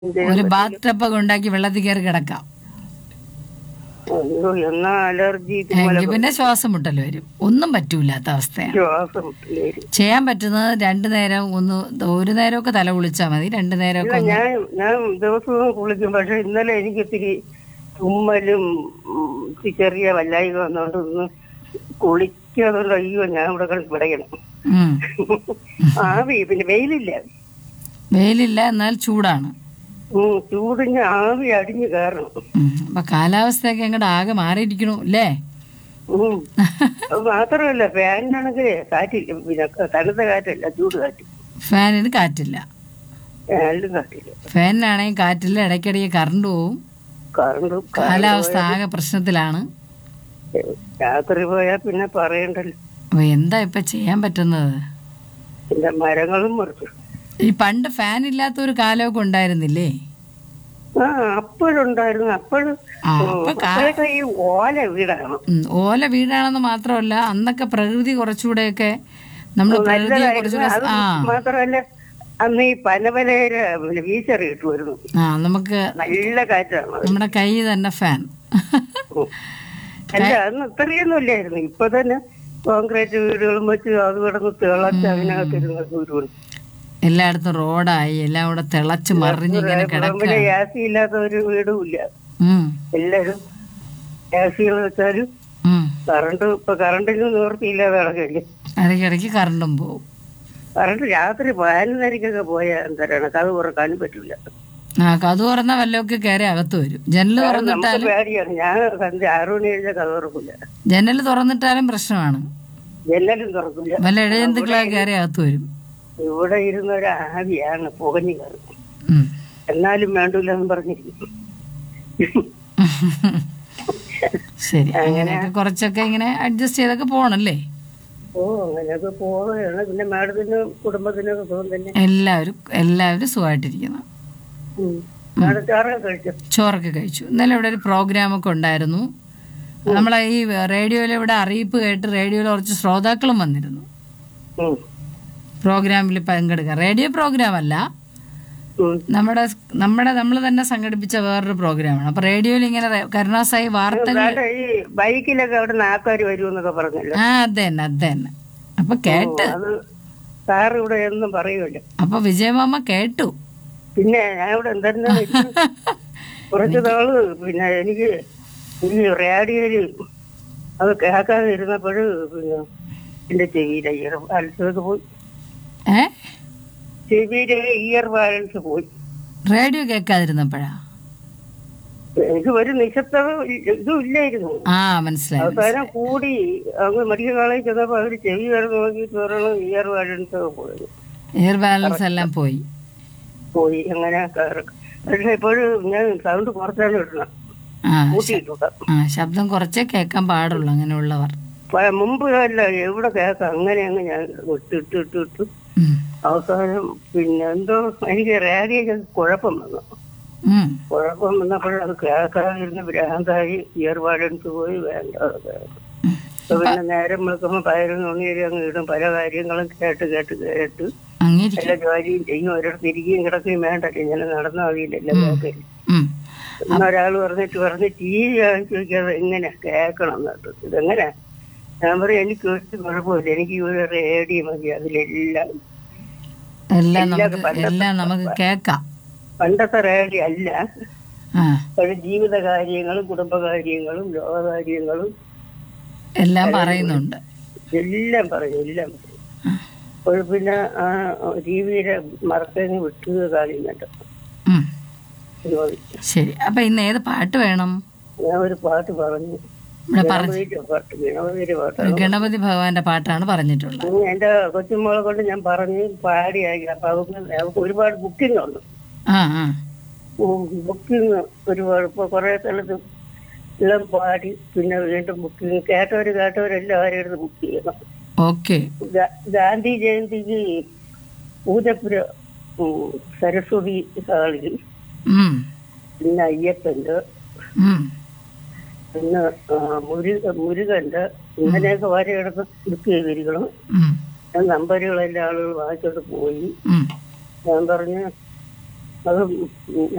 ഒരു ബാത്ത് ടപ്പൊക്കെ ഉണ്ടാക്കി വെള്ളത്തിൽ കയറി കിടക്കാം അയ്യോ എന്നാ അലർജി എങ്കിൽ പിന്നെ ശ്വാസം മുട്ടൽ വരും ഒന്നും പറ്റൂലാത്ത അവസ്ഥയാണ് ശ്വാസം മുട്ടലേര് ചെയ്യാൻ പറ്റുന്നത് രണ്ടു നേരം ഒന്ന് ഒരു നേരമൊക്കെ തല കുളിച്ചാൽ മതി രണ്ടു നേരമൊക്കെ ഒന്ന് ഞാൻ ഞാൻ ദിവസവും കുളിക്കും പക്ഷെ ഇന്നലെ എനിക്ക് ഇത്തിരി തുമ്മലും ഉം, ഇത്തിരി ചെറിയ വല്ലായിക വന്നോണ്ട് ഒന്ന് കുളിക്കാതുകൊണ്ട് അയ്യോ ഞാൻ ഇവിടെ കിടന്ന് പിടയണം ഉം. ആവി പിന്നെ വെയിലില്ല വെയിലില്ല എന്നാൽ ചൂടാണ് ഉം, ചൂടിന് ആവി അടിഞ്ഞു കയറണം ഉം. അപ്പൊ കാലാവസ്ഥയൊക്കെ അങ്ങോട്ട് ആകെ മാറിയിരിക്കണു അല്ലേ ഉം. അത് മാത്രമല്ല ഫാനിനാണെങ്കിൽ കാറ്റില്ല പിന്നെ തണുത്ത കാറ്റല്ല ചൂട് കാറ്റ് ഫാനിന് കാറ്റില്ല ഫാനിലും കാറ്റില്ല ഫാനിനാണെങ്കിൽ കാറ്റില്ല ഇടയ്ക്കിടയ്ക്ക് കറണ്ട് പോവും കറണ്ടും കാലാവസ്ഥ ആകെ പ്രശ്നത്തിലാണ് രാത്രി പോയാൽ പിന്നെ പറയണ്ടല്ലോ അപ്പൊ എന്താ ഇപ്പൊ ചെയ്യാൻ പറ്റുന്നത് പിന്നെ മരങ്ങളും മുറിച്ചു ഈ പണ്ട് ഫാൻ ഇല്ലാത്ത ഒരു കാലമൊക്കെ ഉണ്ടായിരുന്നില്ലേ ആ അപ്പോഴുണ്ടായിരുന്നു അപ്പോഴും ആ, അപ്പൊ കാ- അപ്പോഴൊക്കെ ഈ ഓല വീടാണ് ഉം, ഓല വീടാണെന്ന് മാത്രമല്ല അന്നൊക്കെ പ്രകൃതി കുറച്ചുകൂടെയൊക്കെ നമ്മൾ പ്രകൃതിയെ കുറച്ചുകൂടെ അത് ആ മാത്രമല്ല അന്ന് ഈ പനപലയില് പിന്നെ വീശറി കിട്ടുമായിരുന്നു ആ നമുക്ക് നല്ല കാറ്റാണ് അത്. നമ്മുടെ കൈ തന്നെ ഫാൻ അല്ല അന്ന് ഇത്രയൊന്നും ഇല്ലായിരുന്നു ഇപ്പൊ തന്നെ കോൺക്രീറ്റ് വീടുകളും വെച്ച് അത് കിടന്ന് തിളച്ച് അതിനകത്ത് ഇരുന്ന് വീടുകൾ എല്ലായിടത്തും റോഡായി എല്ലാം കൂടെ തിളച്ച് മറിഞ്ഞ് ഇങ്ങനെ കിടക്കുക പിന്നെ ഗ്യാസ് ഇല്ലാത്ത ഒരു വീടും ഇല്ല ഉം, എല്ലാരും ഗ്യാസുകൾ വെച്ചാലും ഉം. കറണ്ട് ഇപ്പൊ കറണ്ടിന് നിവൃത്തിയില്ലാതെ കിടക്കില്ലേ ഇടയ്ക്കിടയ്ക്ക് കറണ്ടും പോവും കറണ്ട് രാത്രി പതിനൊന്നരക്കൊക്കെ പോയാൽ എന്തരാണ് കഥ തുറക്കാനും പറ്റില്ല ആ കഥ തുറന്ന വല്ലതൊക്കെ കയറി അകത്ത് വരും ജനൽ നമുക്ക് തുറന്നിട്ടാലും പേടിയാണ് ഞാൻ സന്ധ്യ ആറു മണി കഴിഞ്ഞാൽ കഥ തുറക്കില്ല ജനൽ തുറന്നിട്ടാലും പ്രശ്നമാണ് ജനലും തുറക്കില്ല വല്ല ഇഴജന്തുക്കളൊക്കെ കയറി അകത്ത് വരും ഇവിടെ ഇരുന്ന ഒരു ആവിയാണ് പുകഞ്ഞു കയറും ഉം. എന്നാലും വേണ്ടൂല എന്ന് പറഞ്ഞിരിക്കും ശരി അങ്ങനെയൊക്കെ കുറച്ചൊക്കെ ഇങ്ങനെ അഡ്ജസ്റ്റ് ചെയ്തൊക്കെ പോണല്ലേ ഓ അങ്ങനെയൊക്കെ പോവുകയാണ് പിന്നെ മാഡത്തിനും കുടുംബത്തിനൊക്കെ സുഖം തന്നെ എല്ലാവരും എല്ലാവരും സുഖമായിട്ടിരിക്കുന്നു ഉം. മാഡം ചോറൊക്കെ കഴിച്ചു ചോറൊക്കെ കഴിച്ചു ഇന്നലെ ഇവിടെ ഒരു പ്രോഗ്രാമൊക്കെ ഉണ്ടായിരുന്നു നമ്മളെ ഈ റേഡിയോയിൽ ഇവിടെ അറിയിപ്പ് കേട്ട് റേഡിയോയിൽ കുറച്ച് ശ്രോതാക്കളും വന്നിരുന്നു ഉം. പ്രോഗ്രാമിൽ പങ്കെടുക്കാൻ റേഡിയോ പ്രോഗ്രാം അല്ല ഉം. നമ്മുടെ നമ്മുടെ നമ്മൾ തന്നെ സംഘടിപ്പിച്ച വേറൊരു പ്രോഗ്രാമാണ് അപ്പൊ റേഡിയോയിൽ ഇങ്ങനെ റേ- കരുണാസായി വാർത്തകൾ മാഡം ഈ ബൈക്കിലൊക്കെ അവിടെ നിന്ന് ആൾക്കാർ വരുമെന്നൊക്കെ പറഞ്ഞല്ലോ ആ അത് തന്നെ അത് തന്നെ അപ്പൊ കേട്ട് അത് സാർ ഇവിടെ എന്നും പറയുമല്ലോ അപ്പൊ വിജയമാമ കേട്ടു പിന്നെ ഞാൻ ഇവിടെ എന്തായിരുന്നു കുറച്ച് നാള് പിന്നെ എനിക്ക് ഈ റേഡിയോയില് അത് കേൾക്കാതെ ഇരുന്നപ്പോൾ പിന്നെ എന്റെ ചെവിയിലെ ഇയർ ബാലൻസ് ഒക്കെ പോയി ഏ ചെവിയിലെ ഇയർ ബാലൻസ് പോയി റേഡിയോ കേൾക്കാതിരുന്നപ്പോഴാ എനിക്ക് ഒരു നിശബ്ദത ഇതും ഇല്ലായിരുന്നു ആ മനസ്സിലായി അവസാനം കൂടി അങ്ങ് മെഡിക്കൽ കോളേജ് ചെന്നപ്പോ അവര് ചെവി വരെ നോക്കിയിട്ട് പറയണം ഇയർ ബാലൻസ് ഒക്കെ പോയത് എയർ ബാലൻസ് എല്ലാം പോയി പോയി അങ്ങനെ കയറി പക്ഷെ ഇപ്പോഴും ഞാൻ സൗണ്ട് കുറച്ചാണ് ഇടണം ആ ശ- കൂട്ടിയിട്ടുണ്ട് ആ ശബ്ദം കുറച്ചേ കേൾക്കാൻ പാടുള്ളൂ അങ്ങനെയുള്ളവർ പ- മുമ്പ് അല്ല എവിടെ കേൾക്കാം അങ്ങനെ അങ്ങ് ഞാൻ ഇട്ട് ഇട്ട് ഇട്ട് ഇട്ട് ഉം. അവസാനം പിന്നെ എന്തോ എനിക്ക് റേഡിയോ കുഴപ്പം വന്നു ഉം. കുഴപ്പം വന്നപ്പോൾ അത് കേൾക്കാതിരുന്ന് ഭ്രാന്തായി ഇയർ ബാലൻസ് പോയി വേണ്ട അപ്പൊ പിന്നെ നേരം വിളിക്കുമ്പോൾ പതിനൊന്ന് മണി വരെ അങ്ങ് ഇടും പല കാര്യങ്ങളും കേട്ട് കേട്ട് കേട്ട് അങ്ങിരിക്കും എല്ലാ ജോലിയും ചെയ്യും ഒരിടത്ത് ഇരിക്കുകയും കിടക്കുകയും വേണ്ടല്ലോ ഇങ്ങനെ നടന്നാൽ മതിയില്ലല്ലോ കേൾക്കല് ഉം. ഒരാൾ പറഞ്ഞിട്ട് പറഞ്ഞ് ടി വി കാണിച്ചു നോക്കിയത് എങ്ങനെ കേൾക്കണം എന്നിട്ട് ഇതെങ്ങനെ ഞാൻ പറയും എനിക്ക് ഒരു കുഴപ്പമില്ല എനിക്ക് ഈ ഒരു റേഡിയോ മതി അതിലെല്ലാം എല്ലാം നമുക്ക് എല്ലാം നമുക്ക് കേൾക്കാം പണ്ടത്തെ റേഡിയോ അല്ല ആ പക്ഷെ ജീവിത കാര്യങ്ങളും കുടുംബകാര്യങ്ങളും ലോകകാര്യങ്ങളും എല്ലാം പറയുന്നുണ്ട് എല്ലാം പറയും എല്ലാം പറയും അപ്പോൾ പിന്നെ ആ ടി വിയുടെ മറക്കങ്ങ് വിട്ടു കളയുന്നുണ്ട് ഉം. ശരി അപ്പൊ ഇന്ന് ഏത് പാട്ട് വേണം ഞാൻ ഒരു പാട്ട് പറഞ്ഞു ഇവിടെ പറഞ്ഞു ഗണപതിയുടെ പാട്ട് ഗണപതിയുടെ പാട്ട് ഒരു ഗണപതി ഭഗവാന്റെ പാട്ടാണ് പറഞ്ഞിട്ടുള്ളത് ഉം, എന്റെ കൊച്ചുമോളെ കൊണ്ട് ഞാൻ പറഞ്ഞ് പാടിയായി അപ്പൊ അവർക്ക് അവർക്ക് ഒരുപാട് ബുക്കിംഗ് ഉണ്ട് ആ ആ ബുക്കിംഗ് ഒരുപാട് ഇപ്പൊ കുറെ സ്ഥലത്ത് എല്ലാം പാടി പിന്നെ വീണ്ടും ബുക്കിംഗ് കേട്ടവര് കേട്ടവരെല്ലാവരും എടുത്ത് ബുക്ക് ചെയ്യണം ഓക്കെ ഗാ- ഗാന്ധി ജയന്തിക്ക് പൂജപ്പുര ഉം, സരസ്വതി ഹാളിൽ ഉം. പിന്നെ അയ്യപ്പന്റെ ഉം. പിന്നെ ആ, മുരുക മുരുകന്റെ ഇങ്ങനെയൊക്കെ വരെയെടുത്ത് ബുക്ക് ചെയ്തിരിക്കണം ഉം. ഞാൻ നമ്പറുകളെല്ലാം ആളുകൾ വാങ്ങിച്ചോട്ട് പോയി ഉം. ഞാൻ പറഞ്ഞു അത്